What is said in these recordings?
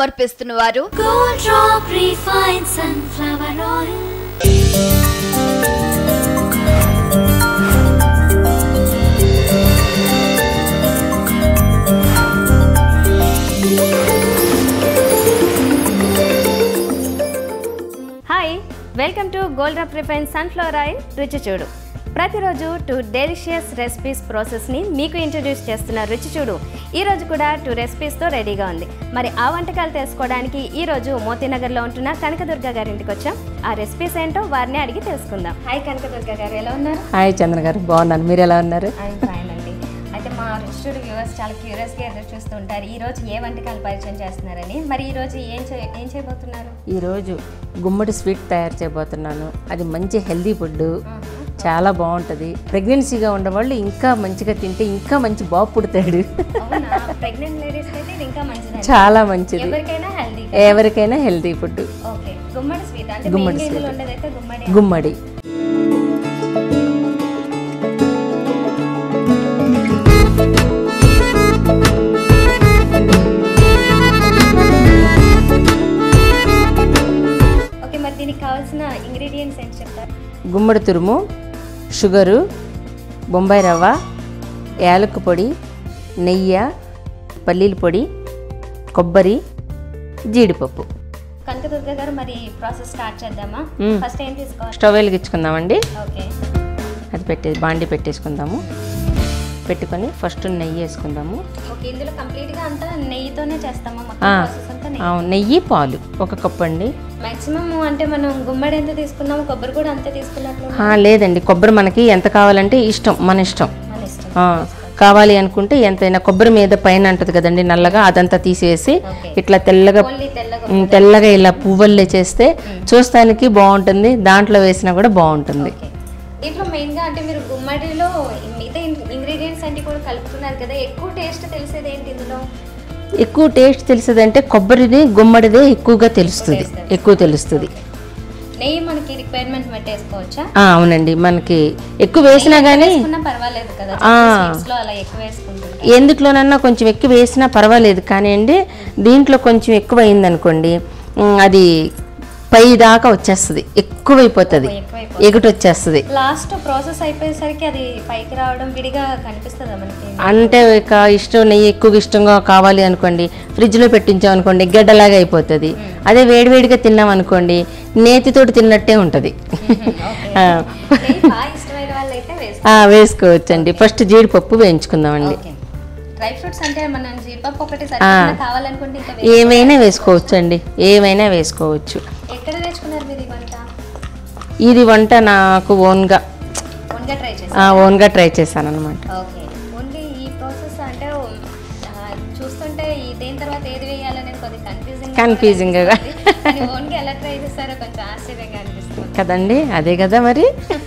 సమర్పిస్తున్న వారు Gold drop refined sunflower oil. Hi welcome to gold అప్ రిఫైన్ సన్ఫ్లవర్ ఆయిల్ రుచి చూడు ప్రతిరోజు టూ డెలిషియస్ రెసిపీస్ ప్రాసెస్ని మీకు ఇంట్రడ్యూస్ చేస్తున్న రుచి చూడు ఈ రోజు కూడా టూ రెసిపీస్తో రెడీగా ఉంది మరి ఆ వంటకాలు తెలుసుకోవడానికి ఈ రోజు మోతీనగర్లో ఉంటున్న కనకదుర్గ గారి ఇంటికి వచ్చాం ఆ రెసిపీస్ ఏంటో వారిని అడిగి తెలుసుకుందాం హాయ్ కనకదుర్గ గారు ఎలా ఉన్నారు హాయ్ చంద్ర గారు బాగున్నాను మీరు ఎలా ఉన్నారు ఐఎమ్ ఫైన్ అండి అయితే మా రుచుడు వ్యూవర్స్ చాలా క్యూరియస్గా ఎదురు చూస్తూ ఉంటారు ఈ రోజు ఏ వంటకాలు పరిచయం చేస్తున్నారని మరి ఈ రోజు ఏం చే ఏం చేయబోతున్నారు ఈరోజు గుమ్మడి స్వీట్ తయారు చేయబోతున్నాను అది మంచి హెల్దీ ఫుడ్ చాలా బాగుంటుంది ప్రెగ్నెన్సీగా ఉన్నవాళ్ళు ఇంకా మంచిగా తింటే ఇంకా మంచి బాబు పుడతాడు అవునా ప్రెగ్నెంట్ లేడీస్ అయితే ఇది ఇంకా మంచిది చాలా మంచిది ఎవరికైనా హెల్దీ ఎవరికైనా హెల్దీ ఫుడ్ ఓకే గుమ్మడి స్వీట్ అంటే గుమ్మడి మెయిన్ sweet. ఉండేదైతే గుమ్మడి గుమ్మడి ఓకే మరి దీనికి కావాల్సిన ఇంగ్రీడియంట్స్ ఏంటి చెప్తారు గుమ్మడి తురుము షుగరు బొంబాయి రవ్వ యాలక్కు పొడి నెయ్యి పల్లీల పొడి కొబ్బరి జీడిపప్పు కనకదుర్గ గారు మరి ప్రాసెస్ స్టార్ట్ చేద్దామా మ్మ్. ఫస్ట్ ఏం తీసుకోవాలి స్టవ్ వెలిగించుకుందామండి ఓకే అది పెట్టే బాండి పెట్టేసుకుందాము పెట్టుకొని ఫస్ట్ నెయ్యి వేసుకుందాము ఓకే ఇందులో కంప్లీట్ గా అంతా నెయ్యితోనే చేస్తామా మొత్తం ఆ, ప్రాసెస్ అంతా నెయ్యి ఆ, నెయ్యి పాలు ఒక కప్పు అండి మాక్సిమం అంటే మనం గుమ్మడి ఎంత తీసుకున్నామో కొబ్బరి కూడా అంతే తీసుకున్నట్లు ఆ, లేదండి కొబ్బరి మనకి ఎంత కావాలంటే ఇష్టం మన ఇష్టం మన ఇష్టం ఆ, కావాలి అనుకుంటే ఎంతైనా కొబ్బరి మీద పైన అంటది కదండి నల్లగా అదంతా తీసేసి ఓకే. ఇట్లా తెల్లగా ఓన్లీ తెల్లగా ఉమ్, తెల్లగా ఇలా పువ్వుల్లే చేస్తే చూస్తానికి బాగుంటుంది దాంట్లో వేసినా కూడా బాగుంటుంది ఓకే దీంట్లో మెయిన్ గా అంటే మీరు గుమ్మడిలో మిగతా ఇంగ్రీడియంట్స్ అన్ని కూడా కలుపుతున్నారు కదా ఎక్కువ టేస్ట్ తెలిసేది ఏంటి ఇందులో ఎక్కువ టేస్ట్ తెలిసేదంటే కొబ్బరిది గుమ్మడిదే ఎక్కువగా తెలుస్తుంది ఎక్కువ తెలుస్తుంది నెయ్యి మనకి రిక్వైర్మెంట్ బట్టి వేసుకోవచ్చా ఆ, అవునండి మనకి ఎక్కువ వేసినా కానీ వేసుకున్నా పర్వాలేదు కదా ఆ. స్వీట్స్ లో అలా ఎక్కువ వేసుకుంటుంటే ఎందులోనన్నా కొంచెం ఎక్కువ వేసినా పర్వాలేదు కానీ అండి దీంట్లో కొంచెం ఎక్కువ అయిందనుకోండి ఉమ్, అది పై దాకా వచ్చేస్తుంది ఎక్కువైపోతుంది ఎక్కువైపోతుంది. ఎగుటి వచ్చేస్తుంది లాస్ట్ ప్రాసెస్ అయిపోయేసరికి అది పైకి రావడం విడిగా కనిపిస్తుందా మనకి అంటే ఇక ఇష్టం నెయ్యి ఎక్కువ ఇష్టంగా కావాలి అనుకోండి ఫ్రిడ్జ్లో పెట్టించాం అనుకోండి గడ్డలాగా అయిపోతుంది అదే వేడివేడిగా తిన్నాం అనుకోండి నేతితోటి తిన్నట్టే ఉంటుంది ఆ, నెయ్యి బాగా ఇష్టమైన వాళ్ళు అయితే వేసుకో ఆ, వేసుకోవచ్చండి ఫస్ట్ జీడిపప్పు వేయించుకుందామండి ఓకే డ్రై ఫ్రూట్స్ అంటే మనం జీడిపప్పు ఒకటి సరిగ్గా కావాలనుకుంటే ఇంకా వే- ఏమైనా వేసుకోవచ్చు అండి ఏమైనా వేసుకోవచ్చు ఎక్కడ నేర్చుకున్నారు మీరు ఈ వంట ఇది వంట నాకు ఓన్గా ఓన్గా ట్రై చేసి ఓన్గా ట్రై చేశాను అనమాట ఓకే ఓన్లీ ఈ ప్రాసెస్ అంటే ఆ, చూస్తుంటే ఈ దేని తర్వాత ఏది వేయాలనేది కొద్దిగా కన్ఫ్యూజింగ్ Confusing గా. ఓన్గా ఎలా ట్రై చేస్తారో కొంచెం ఆశ్చర్యంగా అనిపిస్తుంది కదండి అదే కదా మరి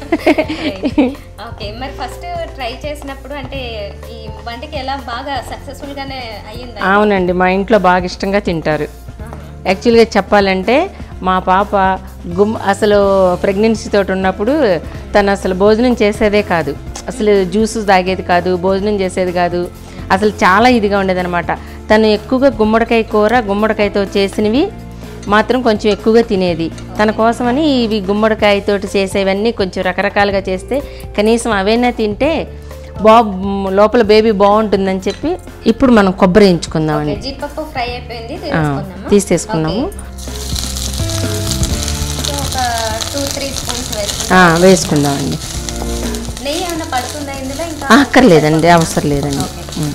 ఓకే మరి ఫస్ట్ ట్రై చేసినప్పుడు అంటే ఈ వంటకి ఎలా బాగా సక్సెస్ఫుల్ గానే అయ్యిందా అవునండి మా ఇంట్లో బాగా ఇష్టంగా తింటారు యాక్చువల్గా చెప్పాలంటే మా పాప గుమ్ అసలు ప్రెగ్నెన్సీ తోటి ఉన్నప్పుడు తను అసలు భోజనం చేసేదే కాదు అసలు జ్యూస్ తాగేది కాదు భోజనం చేసేది కాదు అసలు చాలా ఇదిగా ఉండేదన్నమాట తను ఎక్కువగా గుమ్మడికాయ కూర గుమ్మడికాయతో చేసినవి మాత్రం కొంచెం ఎక్కువగా తినేది తన కోసమని ఇవి గుమ్మడికాయతోటి చేసేవన్నీ కొంచెం రకరకాలుగా చేస్తే కనీసం అవైనా తింటే బాబు లోపల బేబీ బాగుంటుందని చెప్పి ఇప్పుడు మనం కొబ్బరి ఎంచుకుందామండి జీడిపప్పు ఫ్రై అయిపోయింది ఆ, తీసుకుందామా తీసేసుకున్నాము సో ఒక టూ త్రీ స్పూన్స్ వేసుకుందాం ఆ, వేసుకుందామండి నెయ్యి ఏమైనా పడుతుందా ఇందులో ఇంకా ఆ, అక్కర్లేదండి అవసరం లేదండి ఉం.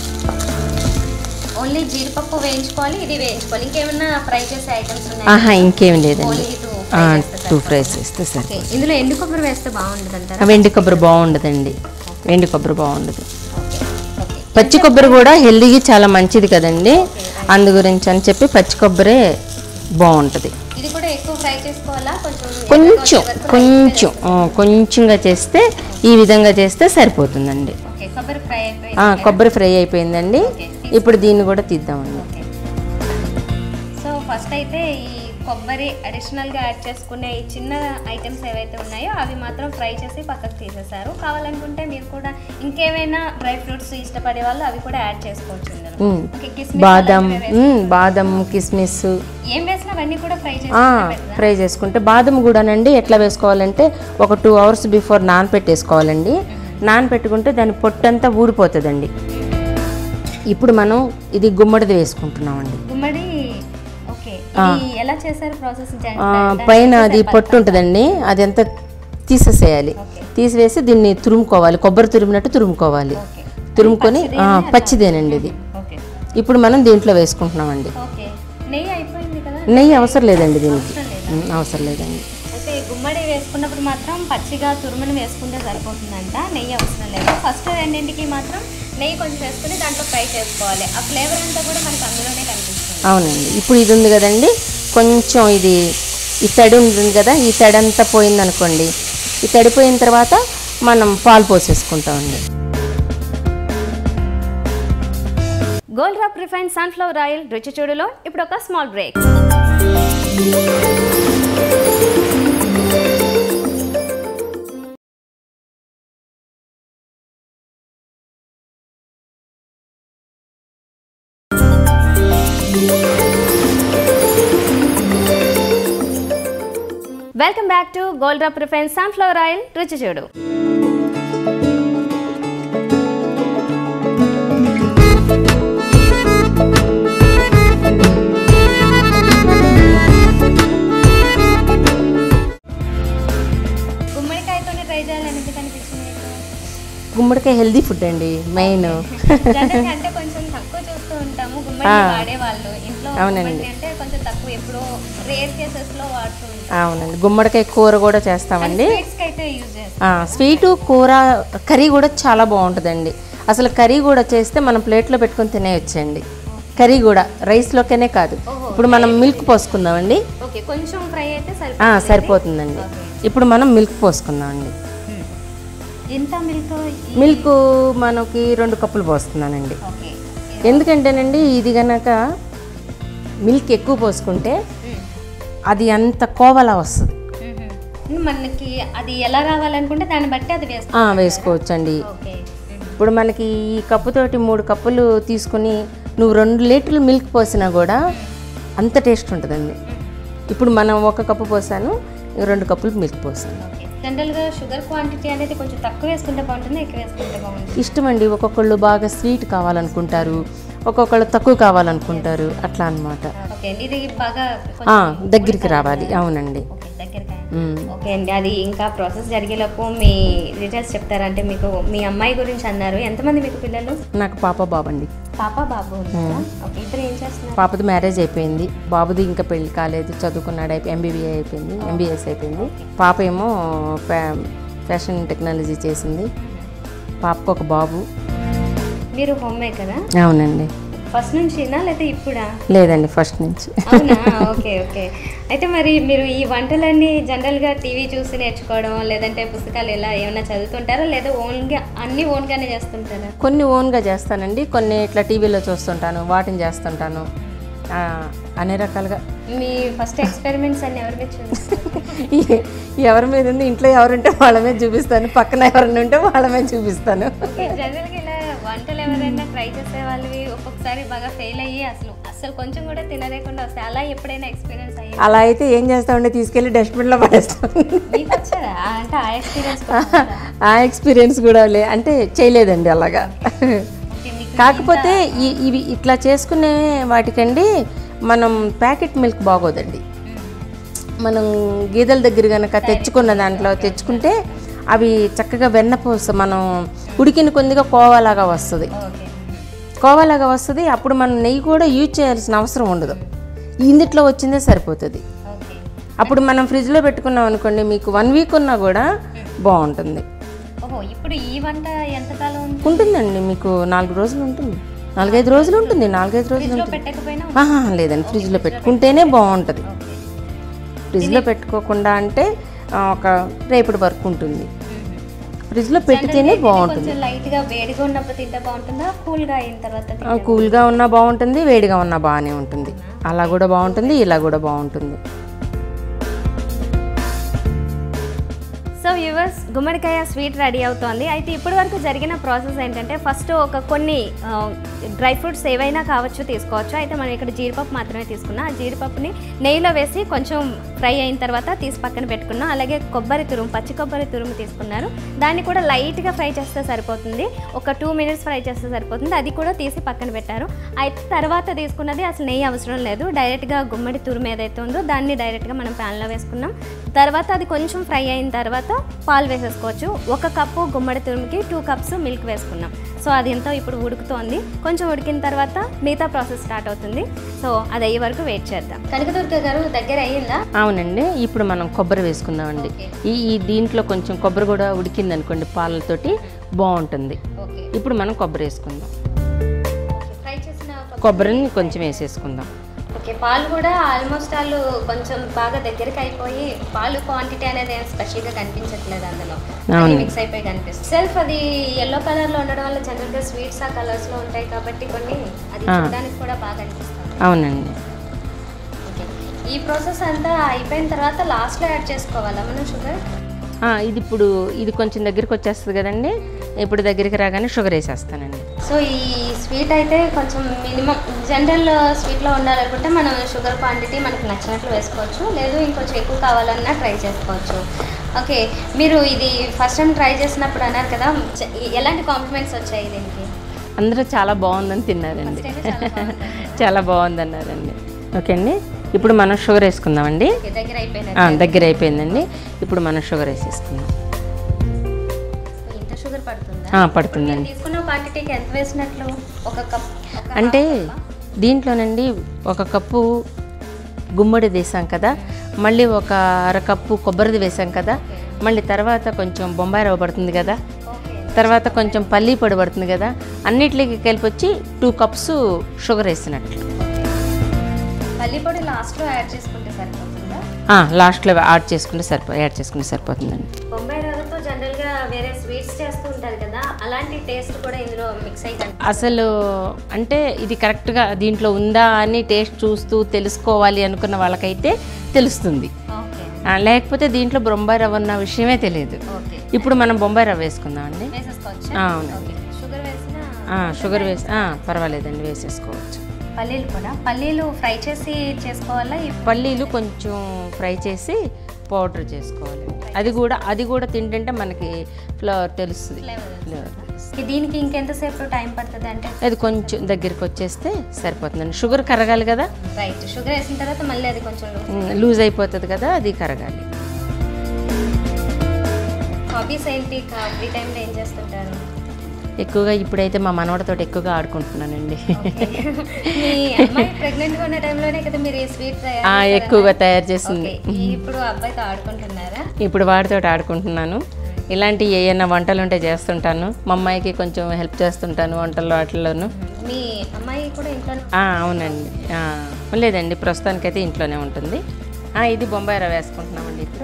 ఓన్లీ జీడిపప్పు వేయించుకోవాలి ఇది వేయించుకోవాలి ఇంకేమైనా ఫ్రై చేసే ఐటమ్స్ ఉన్నాయి ఆహా ఇంకేం లేదండి ఓన్లీ టూ ఆ, ఫ్రై చేస్తే టూ సరిపోతుందా? ఫ్రైస్ వేస్తే సరే ఓకే ఇందులో ఎండు కొబ్బరి వేస్తే బాగుంటుంది అంటారా ఆ, వెండి కొబ్బరి బాగుండదండి వెండి కొబ్బరి బాగుండదు ఓకే ఓకే పచ్చి కొబ్బరి కూడా హెల్దీకి చాలా మంచిది కదండి అందు గురించి అని చెప్పి పచ్చి కొబ్బరే బాగుంటుంది ఇది కూడా ఎక్కువ ఫ్రై చేసుకోవాలా కొంచెం కొంచెం ఎర్రగా వచ్చే వరకు కొంచెం ఆ, కొంచెంగా చేస్తే ఈ విధంగా చేస్తే సరిపోతుందండి ఓకే కొబ్బరి ఫ్రై అయిపోయింది ఆ, కొబ్బరి ఫ్రై అయిపోయిందండి ఇప్పుడు దీన్ని కూడా తీద్దామండి ఓకే సో ఫస్ట్ అయితే ఈ కొబ్బరి అడిషనల్గా యాడ్ చేసుకునే ఈ చిన్న ఐటమ్స్ ఏవైతే ఉన్నాయో అవి మాత్రం ఫ్రై చేసి పక్కకు తీసేశారు కావాలనుకుంటే మీరు కూడా ఇంకేమైనా డ్రై ఫ్రూట్స్ ఇష్టపడే వాళ్ళు అవి కూడా యాడ్ చేసుకోవచ్చు ఇందులో మ్మ్. ఓకే, కిస్మిస్ బాదం అలాంటివి మ్మ్, బాదం కిస్మిస్ ఏం వేసినా అవన్నీ కూడా ఫ్రై ఆ, చేసుకుంటే better ఆ? ఫ్రై చేసుకుంటే బాదం కూడానండి ఎట్లా వేసుకోవాలంటే ఒక టూ అవర్స్ బిఫోర్ నానపెట్టేసుకోవాలండి నానపెట్టుకుంటే దాని పొట్టంతా ఊడిపోతుందండి ఇప్పుడు మనం ఇది గుమ్మడిది వేసుకుంటున్నామండి గుమ్మడి ఓకే ఇది ఎలా చేశారు ప్రాసెస్ ఆ, పైన అది పొట్టు ఉంటుందండి అది అంతా తీసేసేయాలి తీసివేసి దీన్ని తురుముకోవాలి కొబ్బరి తురిమినట్టు తురుముకోవాలి ఓకే తురుముకొని ఆ, పచ్చిదేనండి ఇది ఓకే ఇప్పుడు మనం దీంట్లో వేసుకుంటున్నామండి ఓకే నెయ్యి అయిపోయింది కదా నెయ్యి అవసరం లేదండి దీనికి అవసరం లేదా? ఉమ్, అవసరం లేదండి అయితే గుమ్మడి వేసుకున్నప్పుడు మాత్రం పచ్చిగా తురుముని వేసుకుంటే సరిపోతుందంట నెయ్యి అవసరం లేదు ఫస్ట్ రెండింటికి మాత్రం నెయ్యి కొంచెం వేసుకుని దాంట్లో ఫ్రై చేసుకోవాలి ఆ ఫ్లేవర్ అంతా కూడా మనకు అందులోనే కనిపిస్తుంది అవునండి ఇప్పుడు ఇది ఉంది కదండి కొంచెం ఇది ఈ తడి ఉంటుంది కదా ఈ తడి అంతా పోయిందనుకోండి ఈ తడిపోయిన తర్వాత మనం పాలు పోసేసుకుంటామండి gold drop refined sunflower oil రుచి చూడులో ఇప్పుడు ఒక small break welcome back to gold drop refined sunflower oil రుచి చూడు గుమ్మడికాయతోనే ట్రై చేయాలని ఎందుకు అనిపించింది మీకు? గుమ్మడికాయ హెల్దీ ఫుడ్ అండి మెయిన్ జనరల్గా అంటే కొంచెం తక్కువ చూస్తూ ఉంటాము గుమ్మడి వాడేవాళ్ళు ఇంట్లో అవునండి. గుమ్మడి అంటే కొంచెం తక్కువ ఎప్పుడో రేర్ కేసెస్ లో వాడుతూ ఉంటాం అవునండి గుమ్మడికాయ కూర కూడా చేస్తామండి స్వీట్స్ కి అయితే యూజ్ చేస్తాం స్వీటు కూర కర్రీ కూడా చాలా బాగుంటుందండి అసలు కర్రీ కూడా చేస్తే మనం ప్లేట్లో పెట్టుకొని తినేయొచ్చండి కర్రీ కూడా రైస్లోకనే కాదు ఇప్పుడు మనం మిల్క్ పోసుకుందామండి ఓకే కొంచెం ఫ్రై అయితే ఆ, సరిపోతుంది సరిపోతుందండి ఇప్పుడు మనం మిల్క్ పోసుకుందామండి ఎంత మిల్క్ మిల్క్ మనకి రెండు కప్పులు పోస్తున్నానండి ఓకే ఎందుకంటేనండి ఇది గనక మిల్క్ ఎక్కువ పోసుకుంటే అది అంత కోవలా వస్తుంది మనకి అది ఎలా రావాలనుకుంటే దాన్ని బట్టి అది వేస్తాం ఆ, వేసుకోవచ్చండి ఓకే ఇప్పుడు మనకి ఈ కప్పుతోటి మూడు కప్పులు తీసుకుని నువ్వు రెండు లీటర్లు మిల్క్ పోసినా కూడా అంత టేస్ట్ ఉంటుందండి ఇప్పుడు మనం ఒక కప్పు పోసాను ఇంక రెండు కప్పులు మిల్క్ పోసాను ఓకే జనరల్గా షుగర్ క్వాంటిటీ అనేది కొంచెం తక్కువ వేసుకుంటే బాగుంటుంది ఎక్కువ వేసుకుంటే బాగుంటుంది ఇష్టం అండి ఒక్కొక్కళ్ళు బాగా స్వీట్ కావాలనుకుంటారు ఒక్కొక్కళ్ళు తక్కువ కావాలనుకుంటారు అట్లా అన్నమాట ఓకే అండి ఇది బాగా ఆ, దగ్గరికి రావాలి అవునండి ఓకే దగ్గరగా మ్మ్. ఓకే అండి అది ఇంకా ప్రాసెస్ జరిగేలోపు మీ డీటెయిల్స్ చెప్తారా అంటే మీకు మీ అమ్మాయి గురించి అన్నారు ఎంతమంది మీకు పిల్లలు నాకు పాప బాబండి పాప బాబు ఉన్నారా? ఓకే ఇద్దరు ఏం చేస్తున్నారు పాపది మ్యారేజ్ అయిపోయింది బాబుది ఇంకా పెళ్లి కాలేదు చదువుకున్నాడు అయిపోయి ఎంబీబీఏ అయిపోయింది ఎంబీఎస్ అయిపోయింది పాప ఏమో ఫ్యా- ఫ్యాషన్ టెక్నాలజీ చేసింది పాపకు ఒక బాబు మీరు హోమ్ మేకరా అవునండి ఫస్ట్ నుంచినా లేకపోతే ఇప్పుడా లేదండి ఫస్ట్ నుంచి అవునా ఓకే ఓకే అయితే మరి మీరు ఈ వంటలన్నీ జనరల్గా టీవీ చూసి నేర్చుకోవడం లేదంటే పుస్తకాలు ఇలా ఏమైనా చదువుతుంటారా లేదా ఓన్గా అన్ని ఓన్గానే చేస్తుంటారా కొన్ని ఓన్గా చేస్తానండి కొన్ని ఇట్లా టీవీలో చూస్తుంటాను వాటిని చేస్తుంటాను ఆ, అన్ని రకాలుగా మీ ఫస్ట్ ఎక్స్పెరిమెంట్స్ అన్ని ఎవరి మీద చూపిస్తారు ఈ- ఎవరి మీద ఉంది ఇంట్లో ఎవరుంటే వాళ్ళ మీద చూపిస్తాను పక్కన ఎవరైనా ఉంటే వాళ్ళ మీద చూపిస్తాను ఓకే జనరల్గా ఇలా వంటలు ఎవరైనా ట్రై చేసే వాళ్ళవి ఒక్కొక్కసారి బాగా ఫెయిల్ అయ్యి అసలు అసలు కొంచెం కూడా తినలేకుండా వస్తాయి అలా ఎప్పుడైనా ఎక్స్పీరియన్స్ అయ్యి అలా అయితే ఏం చేస్తామంటే తీసుకెళ్ళి డస్ట్బిన్లో పడేస్తాం మీకు వచ్చారా అంటే ఆ ఎక్స్పీరియన్స్ ఆ ఎక్స్పీరియన్స్ కూడా లే అంటే చేయలేదండి అలాగా ఓకే మీకు కాకపోతే ఈ- ఇవి ఇట్లా చేసుకునే వాటికండి మనం ప్యాకెట్ మిల్క్ బాగోదండి మనం గీదల దగ్గర కనుక తెచ్చుకున్న దాంట్లో తెచ్చుకుంటే అవి చక్కగా వెన్నపూస మనం ఉడికిన కొద్దిగా కోవాలాగా వస్తుంది ఓకే కోవాలాగా వస్తుంది అప్పుడు మనం నెయ్యి కూడా యూజ్ చేయాల్సిన అవసరం ఉండదు ఇందిట్లో వచ్చిందే సరిపోతుంది ఓకే అప్పుడు మనం ఫ్రిడ్జ్లో పెట్టుకున్నాం అనుకోండి మీకు వన్ వీక్ ఉన్నా కూడా బాగుంటుంది ఓహో ఇప్పుడు ఈ వంట ఎంతకాలం ఉంది ఉంటుందండి మీకు నాలుగు రోజులు ఉంటుంది నాలుగైదు రోజులు ఉంటుంది నాలుగైదు రోజులు ఫ్రిడ్జ్లో ఉంటుంది పెట్టకపోయినా ఆహా, లేదండి ఫ్రిడ్జ్లో పెట్టుకుంటేనే బాగుంటుంది ఫ్రిడ్జ్లో పెట్టుకోకుండా అంటే ఆ, ఒక రేపటి వరకు ఉంటుంది ఫ్రిడ్జ్లో పెట్టితేనే బాగుంటుంది కొంచెం లైట్ గా వేడిగా ఉన్నప్పుడు తింటే బాగుంటుందా కూల్ గా అయిన తర్వాత తింటే ఆ, కూల్గా ఉన్నా బాగుంటుంది వేడిగా ఉన్నా బాగానే ఉంటుంది అలా కూడా బాగుంటుంది ఇలా కూడా బాగుంటుంది సో వ్యూవర్స్ గుమ్మడికాయ స్వీట్ రెడీ అవుతోంది అయితే ఇప్పటి వరకు జరిగిన ప్రాసెస్ ఏంటంటే ఫస్ట్ ఒక కొన్ని డ్రై ఫ్రూట్స్ ఏవైనా కావచ్చు తీసుకోవచ్చు అయితే మనం ఇక్కడ జీడిపప్పు మాత్రమే తీసుకున్నాం ఆ జీడిపప్పుని నెయ్యిలో వేసి కొంచెం ఫ్రై అయిన తర్వాత తీసి పక్కన పెట్టుకున్నాం అలాగే కొబ్బరి తురుము పచ్చి కొబ్బరి తురుము తీసుకున్నారు దాన్ని కూడా లైట్గా ఫ్రై చేస్తే సరిపోతుంది ఒక టూ మినిట్స్ ఫ్రై చేస్తే సరిపోతుంది అది కూడా తీసి పక్కన పెట్టారు అయితే తర్వాత తీసుకున్నది అసలు నెయ్యి అవసరం లేదు డైరెక్ట్గా గుమ్మడి తురుము ఏదైతే ఉందో దాన్ని డైరెక్ట్గా మనం ప్యాన్లో వేసుకున్నాం తర్వాత అది కొంచెం ఫ్రై అయిన తర్వాత పాలు వేసేసుకోవచ్చు ఒక కప్పు గుమ్మడి తురుముకి టూ కప్స్ మిల్క్ వేసుకున్నాం సో అది ఎంతో ఇప్పుడు ఉడుకుతోంది కొంచెం ఉడికిన తర్వాత మిగతా ప్రాసెస్ స్టార్ట్ అవుతుంది సో అది అయ్యే వరకు వెయిట్ చేద్దాం కనకదుర్గ గారు దగ్గర అయ్యిందా అవునండి ఇప్పుడు మనం కొబ్బరి వేసుకుందామండి ఈ ఈ దీంట్లో కొంచెం కొబ్బరి కూడా ఉడికింది అనుకోండి పాలతోటి బాగుంటుంది ఓకే ఇప్పుడు మనం కొబ్బరి వేసుకుందాం ఫ్రై చేసిన కొబ్బరిని కొంచెం వేసేసుకుందాం ఓకే పాలు కూడా ఆల్మోస్ట్ వాళ్ళు కొంచెం బాగా దగ్గరికి అయిపోయి పాలు క్వాంటిటీ అనేది ఏం స్పెషల్గా కనిపించట్లేదు అందులో అవును. మిక్స్ అయిపోయి కనిపిస్తుంది సెల్ఫ్ అది ఎల్లో కలర్లో ఉండడం వల్ల జనరల్గా స్వీట్స్ ఆ కలర్స్లో ఉంటాయి కాబట్టి కొన్ని అది ఆ. చూడడానికి కూడా బాగా అనిపిస్తుంది అవునండి ఓకే ఈ ప్రాసెస్ అంతా అయిపోయిన తర్వాత లాస్ట్లో యాడ్ చేసుకోవాలా మనం షుగర్ ఆ, ఇది ఇప్పుడు ఇది కొంచెం దగ్గరికి వచ్చేస్తుంది కదండి ఇప్పుడు దగ్గరికి రాగానే షుగర్ వేసేస్తానండి సో ఈ స్వీట్ అయితే కొంచెం మినిమం జనరల్ స్వీట్లో ఉండాలనుకుంటే మనం షుగర్ క్వాంటిటీ మనకు నచ్చినట్లు వేసుకోవచ్చు లేదు ఇంకొంచెం ఎక్కువ కావాలన్నా ట్రై చేసుకోవచ్చు ఓకే మీరు ఇది ఫస్ట్ టైం ట్రై చేసినప్పుడు అన్నారు కదా చ- ఎలాంటి కాంప్లిమెంట్స్ వచ్చాయి దీనికి అందరూ చాలా బాగుందని తిన్నారండి First time చాలా బాగుందన్నారు. చాలా బాగుందన్నారండి ఓకే అండి ఇప్పుడు మనం షుగర్ వేసుకుందామండి ఓకే, దగ్గర ఆ, అయిపోయినట్టు దగ్గర అయిపోయిందండి ఇప్పుడు మనం షుగర్ వేసేసుకుందాం ఇంత షుగర్ పడుతుందా ఆ, మీరు పడుతుందండి తీసుకున్న క్వాంటిటీకి ఎంత వేసినట్లు ఒక కప్ ఒక అంటే half cup ఆ? దీంట్లోనండి ఒక కప్పు గుమ్మడి వేసాం కదా మళ్ళీ ఒక అరకప్పు కొబ్బరిది వేసాం కదా మళ్ళీ తర్వాత కొంచెం బొంబాయి రవ్వ పడుతుంది కదా ఓకే తర్వాత కొంచెం పల్లి పొడి పడుతుంది కదా అన్నిటికి కలిపి వచ్చి టూ కప్స్ షుగర్ వేసినట్లు పల్లి పొడి లాస్ట్లో యాడ్ చేసుకుంటే సరిపోతుందా ఆ, లాస్ట్లో యాడ్ చేసుకుంటే సరిపో యాడ్ చేసుకుంటే సరిపోతుందండి బొంబాయి రవ్వతో జనరల్గా వేరే స్వీట్స్ చేస్తూ ఉంటారు కదా అలాంటి టేస్ట్ కూడా ఇందులో మిక్స్ అయ్యి కనిపి- అసలు అంటే ఇది కరెక్ట్గా దీంట్లో ఉందా అని టేస్ట్ చూస్తూ తెలుసుకోవాలి అనుకున్న వాళ్ళకైతే తెలుస్తుంది ఓకే ఆ, లేకపోతే దీంట్లో బొంబాయి రవ్వ ఉన్న విషయమే తెలియదు ఓకే ఇప్పుడు మనం బొంబాయి రవ్వ వేసుకుందామండి వేసేసుకోవచ్చు ఆ, అవునండి ఓకే షుగర్ వేసిన ఆ, షుగర్ వేసి ఆ, పర్వాలేదండి వేసేసుకోవచ్చు పల్లీలు కూడా పల్లీలు ఫ్రై చేసి చేసుకోవాలా ఈ పల్లీలు కొంచెం ఫ్రై చేసి పౌడర్ చేసుకోవాలి అది కూడా అది కూడా తింటుంటే మనకి ఫ్లేవర్ తెలుస్తుంది ఫ్లేవర్ ఈ దీనికి ఇంకెంతసేపు టైం పడుతుంది అంటే అది కొంచెం దగ్గరికి వచ్చేస్తే సరిపోతుందండి షుగర్ కరగాలి కదా రైట్ షుగర్ వేసిన తర్వాత మళ్ళీ అది కొంచెం లూజ్ అయిపోతుంది కదా అది కరగాలి హాబీస్ ఏంటి ఫ్రీ టైంలో ఏం చేస్తుంటారు ఎక్కువగా ఇప్పుడైతే మా మనవడతో ఎక్కువగా ఆడుకుంటున్నానండి మీ అమ్మాయి ప్రెగ్నెంట్గా ఉన్న టైంలోనే కదా మీరు ఈ స్వీట్ ఆ, ఎక్కువగా తయారు చేసింది ఇప్పుడు అబ్బాయితో ఆడుకుంటున్నారా ఇప్పుడు వాడితో ఆడుకుంటున్నాను ఇలాంటి ఏమైనా వంటలు ఉంటే చేస్తుంటాను మా అమ్మాయికి కొంచెం హెల్ప్ చేస్తుంటాను వంటల్లో వాటిల్లోనూ మీ అమ్మాయి కూడా ఇంట్లో ఆ, అవునండి ఆ, లేదండి ప్రస్తుతానికైతే ఇంట్లోనే ఉంటుంది ఆ, ఇది బొంబాయి రవ్వ వేసుకుంటున్నామండి ఇప్పుడు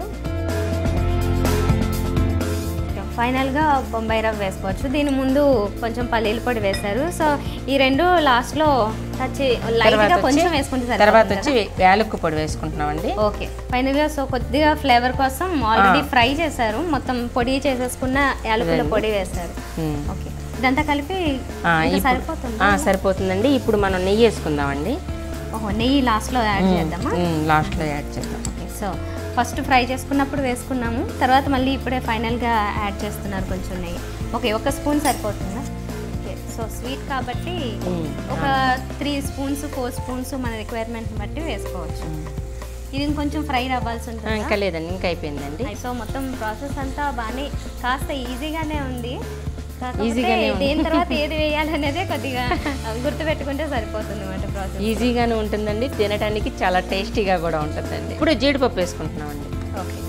ఫైనల్గా బొంబాయి రవ్వ వేసుకోవచ్చు దీని ముందు కొంచెం పల్లీల పొడి వేశారు సో ఈ రెండు లాస్ట్లో టచ్ లైట్గా తర్వాత కొంచెం వచ్చి వేసుకుంటే తర్వాత సరిపోతుంది వచ్చి యాలక్కు పొడి వేసుకుంటున్నామండి ఓకే ఫైనల్గా సో కొద్దిగా ఫ్లేవర్ కోసం ఆల్రెడీ ఫ్రై చేశారు మొత్తం పొడి చేసేసుకున్న యాలకుల పొడి వేశారు ఉమ్. ఓకే ఇదంతా కలిపి ఆ, ఇంకా ఇప్పుడు- సరిపోతుంది ఆ, సరిపోతుందండి ఇప్పుడు మనం నెయ్యి వేసుకుందామండి ఓహో నెయ్యి లాస్ట్లో యాడ్ చేద్దామా ఉమ్, లాస్ట్లో యాడ్ చేద్దాం ఓకే సో ఫస్ట్ ఫ్రై చేసుకున్నప్పుడు వేసుకున్నాము తర్వాత మళ్ళీ ఇప్పుడే ఫైనల్గా యాడ్ చేస్తున్నారు కొంచెం నెయ్యి ఓకే ఒక స్పూన్ సరిపోతుందా ఓకే సో స్వీట్ కాబట్టి ఉమ్, ఒక త్రీ స్పూన్స్ ఫోర్ స్పూన్స్ మన రిక్వైర్మెంట్ బట్టి వేసుకోవచ్చు ఇది ఇంకొంచెం ఫ్రై అవ్వాల్సి ఆ, ఉంటుంది ఇంకా లేదండి ఇంకా అయిపోయిందండి సో మొత్తం ప్రాసెస్ అంతా బాగానే కాస్త ఈజీగానే ఉంది కాకపోతే ఈజీగానే ఉంది. దేని తర్వాత ఏది వేయాలనేదే కొద్దిగా గుర్తుపెట్టుకుంటే సరిపోతుంది అన్నమాట ప్రాసెస్ ఈజీగానే ఉంటుందండి తినడానికి చాలా టేస్టీగా కూడా ఉంటుందండి ఇప్పుడు జీడిపప్పు వేసుకుంటున్నామండి ఓకే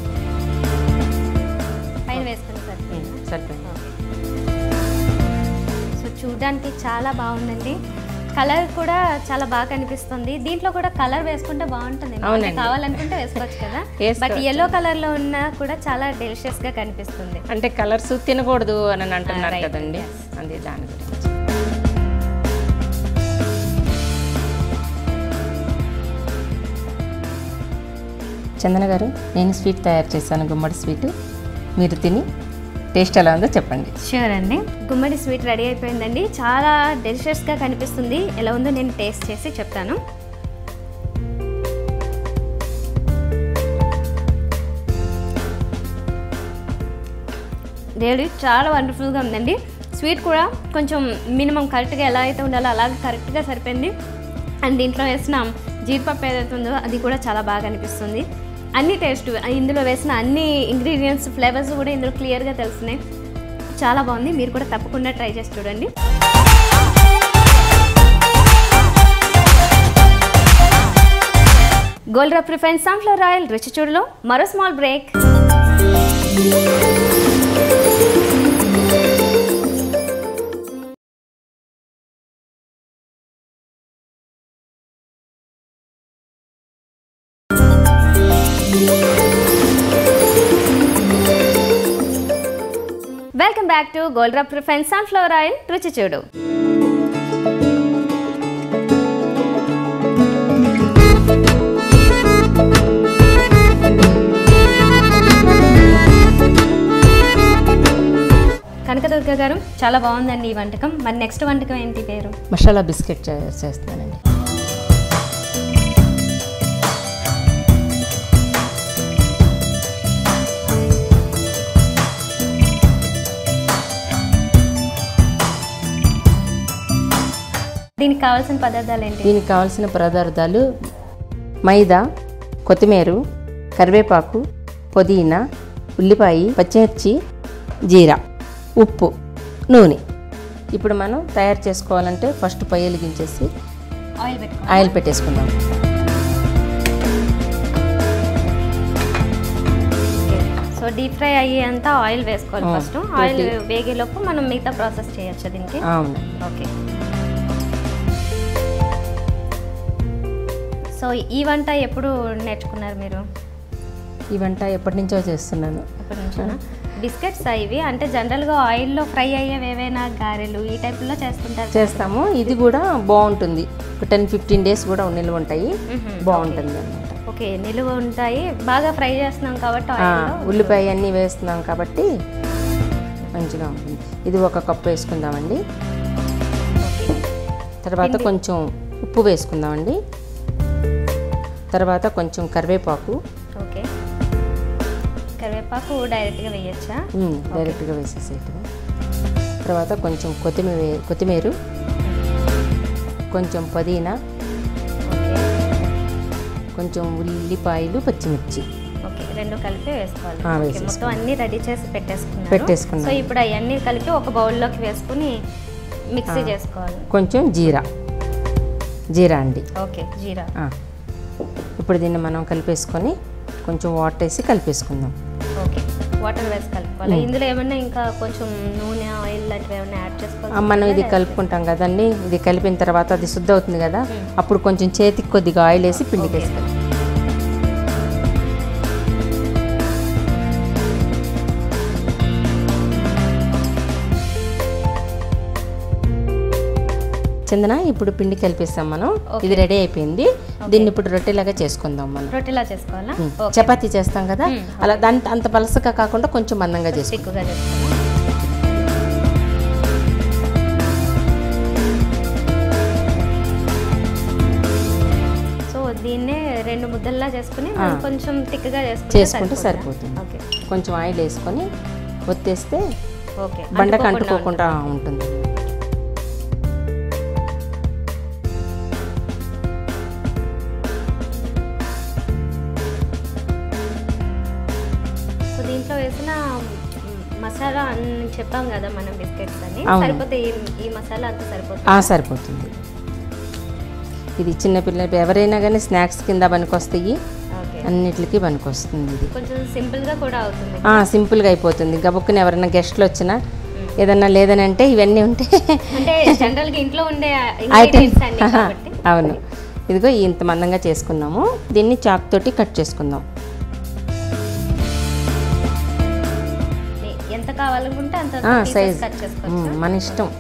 పైన వేసుకుని సరిపోయింది ఉమ్, సరిపోయింది సో చూడడానికి చాలా బాగుందండి కలర్ కూడా చాలా బాగా కనిపిస్తుంది దీంట్లో కూడా కలర్ వేసుకుంటే బాగుంటుంది అంటే అవునండి. కావాలనుకుంటే వేసుకోవచ్చు కదా బట్ వేసుకోవచ్చు. ఎల్లో కలర్ లో ఉన్న కూడా చాలా డెలిషియస్ గా కనిపిస్తుంది అంటే కలర్స్ తినకూడదు అని అంటున్నారు right, కదండి yes. అది దాని గురించి చందన గారు నేను స్వీట్ తయారు చేశాను గుమ్మడి స్వీట్ మీరు తిని టేస్ట్ ఎలా ఉందో చెప్పండి షూర్ అండి గుమ్మడి స్వీట్ రెడీ అయిపోయిందండి చాలా డెలిషియస్గా కనిపిస్తుంది ఎలా ఉందో నేను టేస్ట్ చేసి చెప్తాను రియల్లీ చాలా వండర్ఫుల్గా ఉందండి స్వీట్ కూడా కొంచెం మినిమం కరెక్ట్గా ఎలా అయితే ఉండాలో అలాగే కరెక్ట్గా సరిపోయింది అండ్ దీంట్లో వేసిన జీడిపప్పు ఏదైతే ఉందో అది కూడా చాలా బాగా అనిపిస్తుంది అన్ని టేస్ట్ ఇందులో వేసిన అన్ని ఇంగ్రీడియంట్స్ ఫ్లేవర్స్ కూడా ఇందులో క్లియర్గా తెలుస్తున్నాయి చాలా బాగుంది మీరు కూడా తప్పకుండా ట్రై చేసి చూడండి gold drop refined sunflower oil రుచి చూడలో మరో small break welcome back to gold drop refined sunflower oil రుచి చూడు కనకదుర్గ గారు చాలా బాగుందండి ఈ వంటకం మరి నెక్స్ట్ వంటకం ఏంటి పేరు మసాలా బిస్కెట్ చే- చేస్తున్నానండి దీనికి కావాల్సిన పదార్థాలు ఏంటి దీనికి కావాల్సిన పదార్థాలు మైదా కొత్తిమీర కరివేపాకు పుదీనా ఉల్లిపాయ పచ్చిమిర్చి జీరా ఉప్పు నూనె ఇప్పుడు మనం తయారు చేసుకోవాలంటే ఫస్ట్ పొయ్యి వెలిగించేసి ఆయిల్ పెట్టుకో ఆయిల్ పెట్టేసుకుందాం సో డీప్ ఫ్రై అయ్యేంత ఆయిల్ వేసుకోవాలి ఆ, ఫస్ట్ ఆయిల్ పెట్టి- వేగేలోపు మనం మిగతా ప్రాసెస్ చేయొచ్చు దీనికి అవును ఓకే సో ఈ వంట ఎప్పుడు నేర్చుకున్నారు మీరు ఈ వంట ఎప్పటి నుంచో చేస్తున్నాను ఎప్పటి నుంచేనా బిస్కెట్స్ ఇవి అంటే జనరల్గా ఆయిల్లో ఫ్రై అయ్యేవి ఏవైనా గారెలు ఈ టైప్లో చేస్తుంటారు చేస్తాము ఇది కూడా బాగుంటుంది ఒక టెన్ ఫిఫ్టీన్ డేస్ కూడా నిల్వ ఉంటాయి మ్హూ. బాగుంటుంది అనమాట ఓకే నిలువ ఉంటాయి బాగా ఫ్రై చేస్తున్నాం కాబట్టి ఆయిల్లో ఉల్లిపాయ అన్నీ వేస్తున్నాం కాబట్టి మంచిగా ఉంటుంది ఇది ఒక కప్పు వేసుకుందామండి తర్వాత కొంచెం ఉప్పు వేసుకుందామండి తర్వాత కొంచెం కరివేపాకు ఓకే కరివేపాకు డైరెక్ట్గా వేయచ్చా ఉమ్, డైరెక్ట్గా వేసేసేయటం తర్వాత కొంచెం కొత్తిమీర వే- కొత్తిమీర కొంచెం పుదీనా ఓకే కొంచెం ఉల్లిపాయలు పచ్చిమిర్చి ఓకే రెండు కలిపి వేసుకోవాలి ఆ, ఓకే, వేసేసుకోవాలి. మొత్తం అన్ని రెడీ చేసి పెట్టేసుకున్నాను పెట్టేసుకున్నాను. సో ఇప్పుడు అవన్నీ కలిపి ఒక బౌల్లోకి వేసుకుని మిక్సీ చేసుకోవాలి కొంచెం జీరా జీరా అండి ఓకే జీరా ఆ. ఇప్పుడు దీన్ని మనం కలిపేసుకొని కొంచెం వాటర్ వేసి కలిపేసుకుందాం ఓకే వాటర్ వేసి కలుపుకోవాలి ఇందులో ఏమన్నా ఇంకా కొంచెం నూనె ఆయిల్ లాంటివి ఏమైనా యాడ్ ఆ, చేసుకోవాలి మనం ఇది కలుపుకుంటాం కదండి ఇది కలిపిన తర్వాత అది శుద్ధ అవుతుంది కదా అప్పుడు కొంచెం చేతికి కొద్దిగా ఆయిల్ వేసి పిండికి వేసుకోవాలి చందన ఇప్పుడు పిండి కలిపేస్తాం మనం ఇది రెడీ అయిపోయింది దీన్ని ఇప్పుడు రొట్టెలాగా చేసుకుందాం మనం రొట్టెలా చేసుకోవాలా ఉమ్, ఓకే చపాతీ చేస్తాం కదా అలా దాని అంత పలసగా కాకుండా కొంచెం మందంగా చేసుకుంటాం ఎక్కువగా చేసుకోవాలా సో దీన్నే రెండు ముద్దల్లా చేసుకుని మనం కొంచెం థిక్గా చేసుకుంటే చేసుకుంటే సరిపోతుందా? సరిపోతుంది ఓకే కొంచెం ఆయిల్ వేసుకొని ఒత్తేస్తే ఓకే బండకు అంటుకోకుండా అంటుకోకుండా ఉంటుంది సో దీంట్లో వేసిన మ్, మసాలా అని చెప్పాం కదా మనం బిస్కెట్స్ అని అవును. సరిపోతే ఈ- ఈ మసాలా అంతా సరిపోతుంది ఆ సరిపోతుంది ఇది చిన్నపిల్లలు ఎవరైనా కానీ స్నాక్స్ కింద పనికొస్తాయి ఓకే అన్నిటికీ పనికొస్తుంది ఇది కొంచెం సింపుల్ గా కూడా అవుతుంది ఆ, సింపుల్గా అయిపోతుంది గబుక్కుని ఎవరైనా గెస్ట్లు వచ్చినా ఏదన్నా లేదని అంటే ఇవన్నీ ఉంటే అంటే జనరల్ గా ఇంట్లో ఉండే ఐటమ్స్ ఇంగ్రీడియంట్స్ అన్ని కాబట్టి అవును ఇదిగో ఇంత మందంగా చేసుకున్నాము దీన్ని చాక్ తోటి కట్ చేసుకుందాం మీ- ఎంత కావాలనుకుంటే అంత సైజ్ కట్ చేసుకోవచ్చు మన ఇష్టం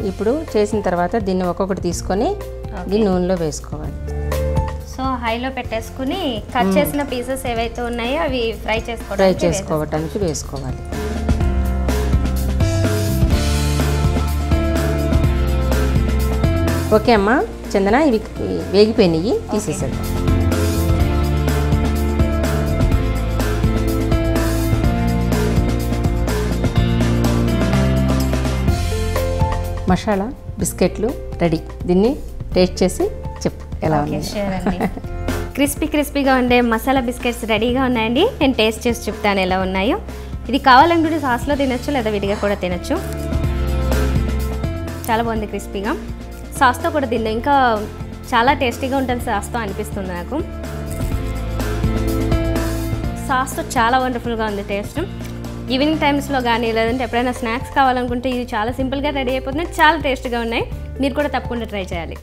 ఇప్పుడు చేసిన తర్వాత దీన్ని ఒక్కొక్కటి తీసుకొని దీన్ని నూనెలో వేసుకోవాలి సో హైలో పెట్టేసుకుని కట్ చేసిన పీసెస్ ఏవైతే ఉన్నాయో అవి ఫ్రై ఫ్రై చేసుకోవడానికి చేసుకోవటానికి వేసుకోవాలి ఓకే అమ్మా చందన ఇవి వేగిపోయినాయి తీసేసాడు మసాలా బిస్కెట్లు రెడీ దీన్ని టేస్ట్ చేసి చెప్పు ఎలా ఓకే ఉంది షూర్ అండి క్రిస్పీ క్రిస్పీగా ఉండే మసాలా బిస్కెట్స్ రెడీగా ఉన్నాయండి నేను టేస్ట్ చేసి చెప్తాను ఎలా ఉన్నాయో ఇది కావాలనుకుంటే సాస్లో తినొచ్చు లేదా విడిగా కూడా తినొచ్చు చాలా బాగుంది క్రిస్పీగా సాస్తో కూడా తిందాం ఇంకా చాలా టేస్టీగా ఉంటుంది సాస్తో అనిపిస్తుంది నాకు సాస్తో చాలా వండర్ఫుల్గా ఉంది టేస్ట్ ఈవినింగ్ టైమ్స్లో కానీ లేదంటే ఎప్పుడైనా స్నాక్స్ కావాలనుకుంటే ఇది చాలా సింపుల్గా రెడీ అయిపోతుంది చాలా టేస్ట్గా ఉన్నాయి మీరు కూడా తప్పకుండా ట్రై చేయాలి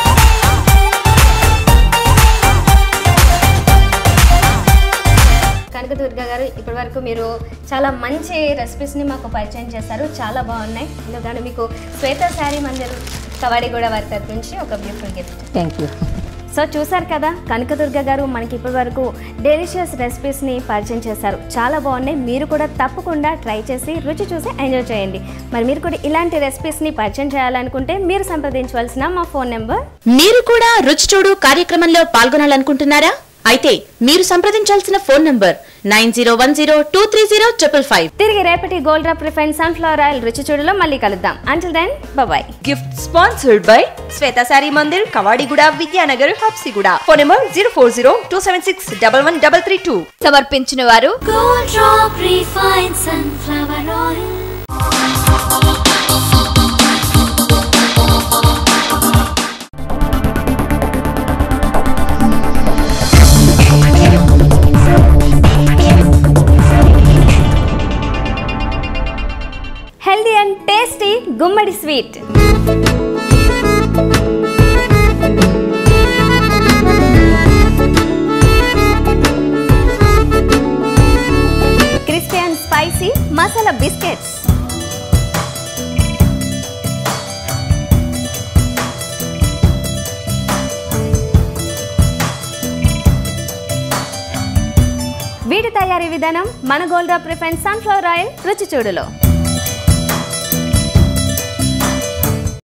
కనకదుర్గ గారు ఇప్పటి వరకు మీరు చాలా మంచి రెసిపీస్ని మాకు పరిచయం చేశారు చాలా బాగున్నాయి ఎందుకంటే మీకు శ్వేత శారీ మంజరు కవాడిగూడ వారి తరపు నుంచి ఒక beautiful gift thank you so చూసారు కదా కనకదుర్గ గారు మనకి ఇప్పటి వరకు డెలిషియస్ రెసిపీస్ని పరిచయం చేశారు చాలా బాగున్నాయి మీరు కూడా తప్పకుండా ట్రై చేసి రుచి చూసి ఎంజాయ్ చేయండి మరి మీరు కూడా ఇలాంటి రెసిపీస్ని పరిచయం చేయాలనుకుంటే మీరు సంప్రదించవలసిన మా ఫోన్ నెంబర్ మీరు కూడా రుచి చూడు కార్యక్రమంలో పాల్గొనాలనుకుంటున్నారా అయితే మీరు సంప్రదించాల్సిన phone number nine zero one zero two three zero triple five తిరిగి రేపటి gold drop refined sunflower oil రుచి చూడులో మళ్ళీ కలుద్దాం until then bye gift sponsored by Shweta sari Mandir Kavadiguda Vidyanagar Habsiguda phone number zero four zero two seven six double one double three two సమర్పించిన వారు Gold drop refined sunflower oil. Healthy and tasty గుమ్మడి sweet crispy and spicy masala biscuits వీటి తయారీ విధానం మన gold refine sunflower oil రుచి చూడులో